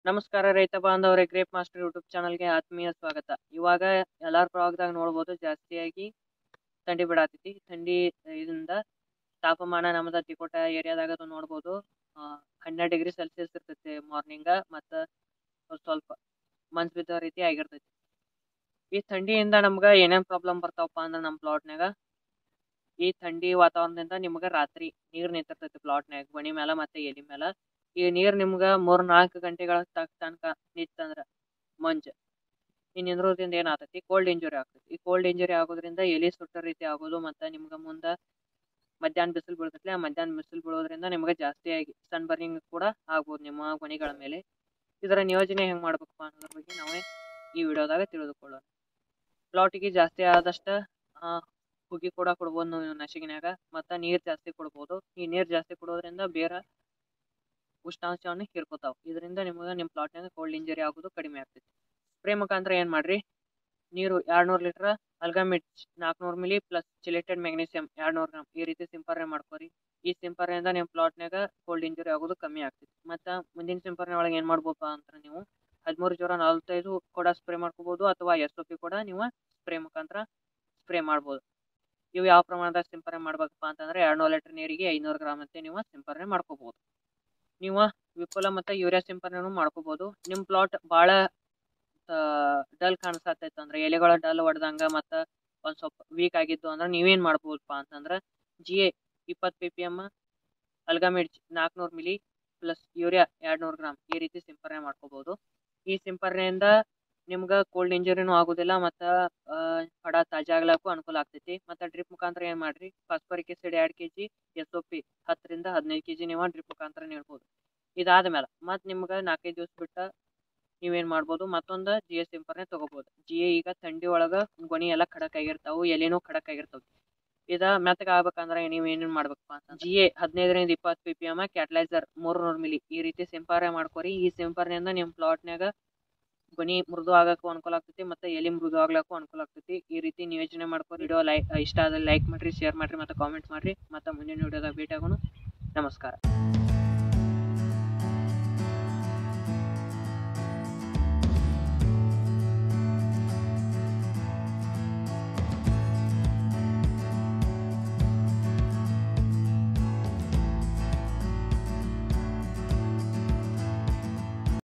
ನಮಸ್ಕಾರ ರೈತ ಬಾಂಧವರೇ ಗ್ರೇಪ್ ಮಾಸ್ಟರ್ ಯೂಟ್ಯೂಬ್ ಚಾನಲ್ಗೆ ಆತ್ಮೀಯ ಸ್ವಾಗತ ಇವಾಗ ಎಲ್ಲಾರ ಪ್ರವಾಗದಾಗ ನೋಡ್ಬೋದು ಜಾಸ್ತಿಯಾಗಿ ಥಂಡಿ ಬಿಡಾತೈತಿ ಥಂಡಿ ಇದರಿಂದ ತಾಪಮಾನ ನಮ್ಮದ ತಿಕೋಟ ಏರಿಯಾದಾಗ ಅದು ನೋಡ್ಬೋದು ಆ, ಹನ್ನೆರಡು ಡಿಗ್ರಿ ಸೆಲ್ಸಿಯಸ್ ಇರ್ತೈತಿ ಮಾರ್ನಿಂಗ ಮತ್ತು ಸ್ವಲ್ಪ ಮಂಜು ಬಿದ್ದ ರೀತಿ ಆಗಿರ್ತೈತಿ ಈ ಥಂಡಿಯಿಂದ ನಮ್ಗೆ ಏನೇನು ಪ್ರಾಬ್ಲಮ್ ಬರ್ತಾವಪ್ಪ ಅಂದ್ರೆ ನಮ್ಮ ಪ್ಲಾಟ್ನಾಗ ಈ ಥಂಡಿ ವಾತಾವರಣದಿಂದ ನಿಮ್ಗೆ ರಾತ್ರಿ ನೀರು ನಿಂತಿರ್ತೈತಿ ಪ್ಲಾಟ್ನಾಗ ಮಣಿ ಮೇಲೆ ಮತ್ತು ಎಲಿ ಮೇಲೆ ಈ ನೀರು ನಿಮ್ಗೆ ಮೂರ್ ನಾಲ್ಕು ಗಂಟೆಗಳ ತಕ್ ತನಕ ನಿಂತಂದ್ರ ಮಂಜು ಈ ನಿಂದ್ರೋದ್ರಿಂದ ಏನಾಗ್ತೈತಿ ಕೋಲ್ಡ್ ಇಂಜುರಿ ಆಗ್ತೈತಿ ಈ ಕೋಲ್ಡ್ ಇಂಜುರಿ ಆಗೋದ್ರಿಂದ ಎಲಿ ಸುಟ್ಟ ರೀತಿ ಆಗೋದು ಮತ್ತು ನಿಮ್ಗೆ ಮುಂದೆ ಮಧ್ಯಾಹ್ನ ಬಿಸಿಲು ಬೀಳ್ತೈತಿ ಆ ಮಧ್ಯಾಹ್ನ ಬಿಸಿಲು ಬೀಳೋದ್ರಿಂದ ನಿಮ್ಗೆ ಜಾಸ್ತಿಯಾಗಿ ಸನ್ ಬರ್ನಿಂಗ್ ಕೂಡ ಆಗ್ಬೋದು ನಿಮ್ಮ ಗೊನೆಗಳ ಮೇಲೆ ಇದರ ನಿಯೋಜನೆ ಹೆಂಗೆ ಮಾಡ್ಬೇಕಪ್ಪ ಅನ್ನೋದ್ರ ಬಗ್ಗೆ ನಾವೇ ಈ ವಿಡಿಯೋದಾಗ ತಿಳಿದುಕೊಳ್ಳೋಣ ಪ್ಲಾಟಿಗೆ ಜಾಸ್ತಿ ಆದಷ್ಟು ಹುಗಿ ಕೂಡ ಕೊಡ್ಬೋದು ನೀವು ನಸಿಗಿನ್ಯಾಗ ಮತ್ತು ನೀರು ಜಾಸ್ತಿ ಕೊಡ್ಬೋದು ಈ ನೀರು ಜಾಸ್ತಿ ಕೊಡೋದ್ರಿಂದ ಬೇರೆ ಉಷ್ಣಾಂಶವನ್ನು ಹೀರ್ಕೋತಾವ ಇದರಿಂದ ನಿಮಗೆ ನಿಮ್ಮ ಪ್ಲಾಟ್ನಾಗ ಕೋಲ್ಡ್ ಇಂಜರಿ ಆಗೋದು ಕಡಿಮೆ ಆಗ್ತೈತಿ ಸ್ಪ್ರೇ ಮುಖಾಂತರ ಏನು ಮಾಡ್ರಿ ನೀರು ಎರಡ್ನೂರು ಲೀಟ್ರ್ ಅಲ್ಗಾಮಿಡ್ ನಾಲ್ಕುನೂರು ಮಿಲಿ ಪ್ಲಸ್ ಚಿಲೇಟೆಡ್ ಮೆಗ್ನೀಸಿಯಮ್ ಎರಡ್ನೂರು ಗ್ರಾಮ್ ಈ ರೀತಿ ಸಿಂಪರಣೆ ಮಾಡ್ಕೊರಿ ಈ ಸಿಂಪರಣೆಯಿಂದ ನಿಮ್ಮ ಪ್ಲಾಟ್ನಾಗ ಕೋಲ್ಡ್ ಇಂಜರಿ ಆಗೋದು ಕಮ್ಮಿ ಆಗ್ತೈತಿ ಮತ್ತು ಮುಂದಿನ ಸಿಂಪರಣೆ ಒಳಗೆ ಏನು ಮಾಡ್ಬೋದಪ್ಪ ಅಂತ ನೀವು ಹದಿಮೂರು ಜೋರ ನಲವತ್ತೈದು ಕೂಡ ಸ್ಪ್ರೇ ಮಾಡ್ಕೋಬೋದು ಅಥವಾ ಎಸ್ ಒ ಪಿ ಕೂಡ ನೀವು ಸ್ಪ್ರೇ ಮುಖಾಂತರ ಸ್ಪ್ರೇ ಮಾಡ್ಬೋದು ಇವು ಯಾವ ಪ್ರಮಾಣದಾಗ ಸಿಂಪರಣೆ ಮಾಡ್ಬೇಕಪ್ಪ ಅಂತಂದ್ರೆ ಎರಡ್ನೂರು ಲೀಟರ್ ನೀರಿಗೆ ಐನೂರು ಗ್ರಾಮ್ ಅಂತೆ ನೀವು ಸಿಂಪರಣೆ ಮಾಡ್ಕೋಬೋದು ನೀವು ವಿಪುಲ ಮತ್ತು ಯೂರಿಯಾ ಸಿಂಪರಣೆನೂ ಮಾಡ್ಕೋಬೋದು ನಿಮ್ಮ ಪ್ಲಾಟ್ ಭಾಳ ಡಲ್ ಕಾಣಿಸತ್ತೈತೆ ಅಂದ್ರೆ ಎಲೆಗಳ ಡಲ್ ಹೊಡೆದಂಗೆ ಮತ್ತು ಒಂದು ಸ್ವಲ್ಪ ವೀಕ್ ಆಗಿದ್ದು ಅಂದ್ರೆ ನೀವೇನು ಮಾಡ್ಬೋದಪ್ಪ ಅಂತಂದ್ರೆ ಜಿ ಎ ಇಪ್ಪತ್ತು ಪಿ ಪಿ ಎಮ್ ಅಲ್ಗಾಮಿಡ್ ನಾಲ್ಕುನೂರು ಮಿಲಿ ಪ್ಲಸ್ ಯೂರಿಯಾ ಎರಡ್ನೂರು ಗ್ರಾಮ್ ಈ ರೀತಿ ಸಿಂಪರಣೆ ಮಾಡ್ಕೋಬೋದು ಈ ಸಿಂಪರಣೆಯಿಂದ ನಿಮ್ಗೆ ಕೋಲ್ಡ್ ಇಂಜುರಿನೂ ಆಗೋದಿಲ್ಲ ಮತ್ತು ಪಡ ತಾಜಾ ಆಗ್ಲಕ್ಕೂ ಅನುಕೂಲ ಆಗ್ತೈತಿ ಮತ್ತು ಡ್ರಿಪ್ ಮುಖಾಂತರ ಏನು ಮಾಡಿರಿ ಫಾಸ್ಫರಿಕ್ ಆಸಿಡ್ ಎರಡು K G S O P ಹತ್ತರಿಂದ ಹದಿನೈದು ಕೆ ಜಿ ನೀವು ಡ್ರಿಪ್ ಮುಖಾಂತರ ನೀಡ್ಬೋದು ಇದಾದ ಮೇಲೆ ಮತ್ತು ನಿಮ್ಗೆ ನಾಲ್ಕೈದು ದಿವಸ ಬಿಟ್ಟು ನೀವೇನು ಮಾಡ್ಬೋದು ಮತ್ತೊಂದು ಜಿ ಎ ಸಿಂಪರಣೆ ತೊಗೋಬೋದು ಜಿ ಎ ಈಗ ಥಂಡಿ ಒಳಗೆ ಗೊನಿ ಎಲ್ಲ ಖಡಕ್ ಆಗಿರ್ತಾವೆ ಎಲೆನೂ ಖಡಕ್ ಆಗಿರ್ತವೆ ಇದ ಮೆತ್ತಗೆ ಆಗ್ಬೇಕಂದ್ರೆ ನೀವು ಏನೇನು ಮಾಡ್ಬೇಕಪ್ಪ ಅಂತ ಜಿ ಎ ಹದಿನೈದರಿಂದ ಇಪ್ಪತ್ತು ಪಿ ಪಿ ಎಮ್ ಕ್ಯಾಟ್ಲೈಸರ್ ಮೂರ್ನೂರು ಮಿಲಿ ಈ ರೀತಿ ಸಿಂಪರಣೆ ಮಾಡ್ಕೊರಿ ಈ ಸಿಂಪರಣೆಯಿಂದ ನಿಮ್ಮ ಪ್ಲಾಟ್ನಾಗ ಗೊನಿ ಮೃದು ಆಗಕ್ಕೂ ಅನುಕೂಲ ಆಗ್ತೈತಿ ಮತ್ತು ಎಲೆ ಮೃದು ಆಗ್ಲಕ್ಕೂ ಅನುಕೂಲ ಆಗ್ತೈತಿ ಈ ರೀತಿ ನಿಯೋಜನೆ ಮಾಡ್ಕೊಂಡು ವಿಡಿಯೋ ಲೈಕ್ ಇಷ್ಟ ಆದ್ರೆ ಲೈಕ್ ಮಾಡಿರಿ ಶೇರ್ ಮಾಡಿರಿ ಮತ್ತು ಕಾಮೆಂಟ್ ಮಾಡಿರಿ ಮತ್ತು ಮುಂದಿನ ವಿಡಿಯೋದಾಗ ಭೇಟಿ ಆಗೋಣ ನಮಸ್ಕಾರ